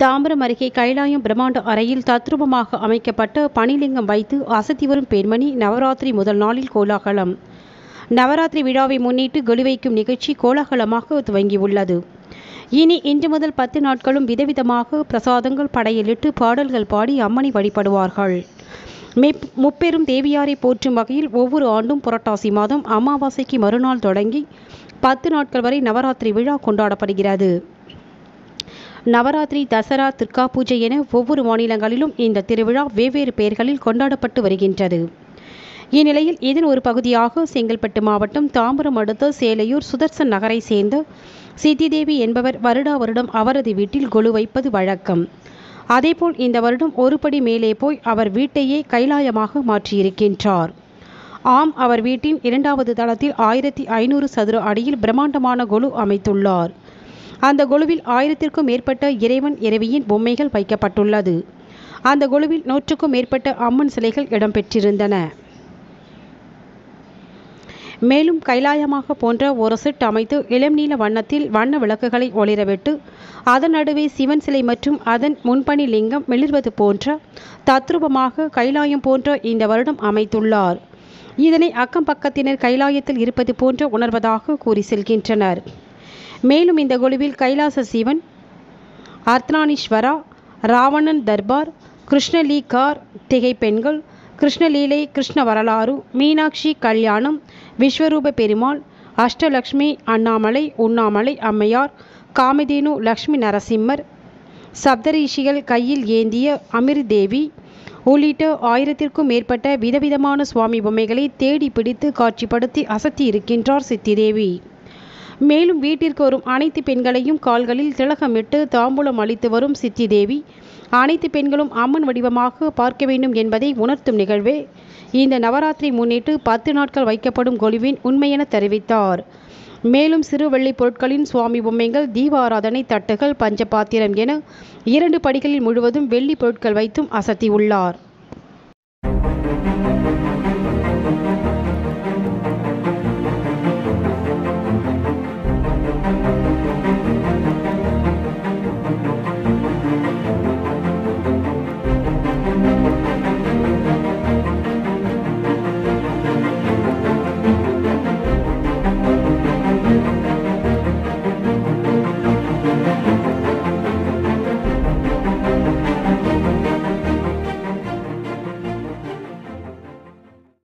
தாம்பரம் அருகே கைலாயம் பிரம்மாண்ட அறையில் தத்ரூபமாக அமைக்கப்பட்ட பனிலிங்கம் வைத்து அசத்தி வரும் பெண்மணி நவராத்திரி முதல் நாளில் கோலாகலம் நவராத்திரி விழாவை முன்னிட்டு கொலு வைக்கும் நிகழ்ச்சி கோலாகலமாக துவங்கியுள்ளது இனி இன்று முதல் பத்து நாட்களும் விதவிதமாக பிரசாதங்கள் படையலிட்டு பாடல்கள் பாடி அம்மனை வழிபடுவார்கள் மெப் முப்பெரும் தேவியாரை போற்றும் வகையில் ஒவ்வொரு ஆண்டும் புரட்டாசி மாதம் அமாவாசைக்கு மறுநாள் தொடங்கி பத்து நாட்கள் வரை நவராத்திரி விழா கொண்டாடப்படுகிறது நவராத்திரி தசரா துர்கா பூஜை என ஒவ்வொரு மாநிலங்களிலும் இந்த திருவிழா வெவ்வேறு பெயர்களில் கொண்டாடப்பட்டு வருகின்றது இந்நிலையில் இதன் ஒரு பகுதியாக செங்கல்பட்டு மாவட்டம் தாம்பரம் அடுத்த சேலையூர் சுதர்சன் நகரை சேர்ந்த சித்திதேவி என்பவர் வருடா வருடம் அவரது வீட்டில் கொலு வைப்பது வழக்கம் அதேபோல் இந்த வருடம் ஒருபடி மேலே போய் அவர் வீட்டையே கைலாயமாக மாற்றியிருக்கின்றார் ஆம் அவர் வீட்டின் இரண்டாவது தளத்தில் ஆயிரத்தி ஐநூறு சதுர அடியில் பிரம்மாண்டமான கொலு அமைத்துள்ளார் அந்த கொலுவில் ஆயிரத்திற்கும் மேற்பட்ட இறைவன் இறைவியின் பொம்மைகள் வைக்கப்பட்டுள்ளது அந்த கொலுவில் நூற்றுக்கும் மேற்பட்ட அம்மன் சிலைகள் இடம்பெற்றிருந்தன மேலும் கைலாயமாக போன்ற ஒரு செட் அமைத்து இளம் நீல வண்ணத்தில் வண்ண விளக்குகளை ஒளிரவிட்டு அதன் நடுவே சிவன் சிலை மற்றும் அதன் முன்பணி லிங்கம் மிளிர்வது போன்ற தத்ரூபமாக கைலாயம் போன்ற இந்த வருடம் அமைத்துள்ளார் இதனை அக்கம் பக்கத்தினர் கைலாயத்தில் இருப்பது போன்ற உணர்வதாக கூறி செல்கின்றனர் மேலும் இந்த குழுவில் கைலாச சிவன் அர்த்தனானீஸ்வரா ராவணன் தர்பார் கிருஷ்ணலீ கார் திகை பெண்கள் கிருஷ்ணலீலை கிருஷ்ண வரலாறு மீனாட்சி கல்யாணம் விஸ்வரூப பெருமாள் அஷ்டலக்ஷ்மி அண்ணாமலை உண்ணாமலை அம்மையார் காமதேனு லக்ஷ்மி நரசிம்மர் சப்தரிஷிகள் கையில் ஏந்திய அமிர் தேவி உள்ளிட்ட ஆயிரத்திற்கும் மேற்பட்ட விதவிதமான சுவாமி பொம்மைகளை தேடி பிடித்து காட்சிப்படுத்தி அசத்தி இருக்கின்றார் சித்திதேவி மேலும் வீட்டிற்கு வரும் அனைத்து பெண்களையும் கால்களில் திலகமிட்டு தாம்பூலம் அளித்து வரும் சித்தி தேவி அனைத்து பெண்களும் அம்மன் வடிவமாக பார்க்க வேண்டும் என்பதை உணர்த்தும் நிகழ்வே இந்த நவராத்திரி முன்னிட்டு பத்து நாட்கள் வைக்கப்படும் கொலுவின் உண்மையென தெரிவித்தார் மேலும் சிறு வெள்ளி பொருட்களின் சுவாமி பொம்மைகள் தீபாராதனை தட்டுகள் பஞ்சபாத்திரம் என இரண்டு படிகளில் முழுவதும் வெள்ளி பொருட்கள் வைத்தும் அசத்தியுள்ளார்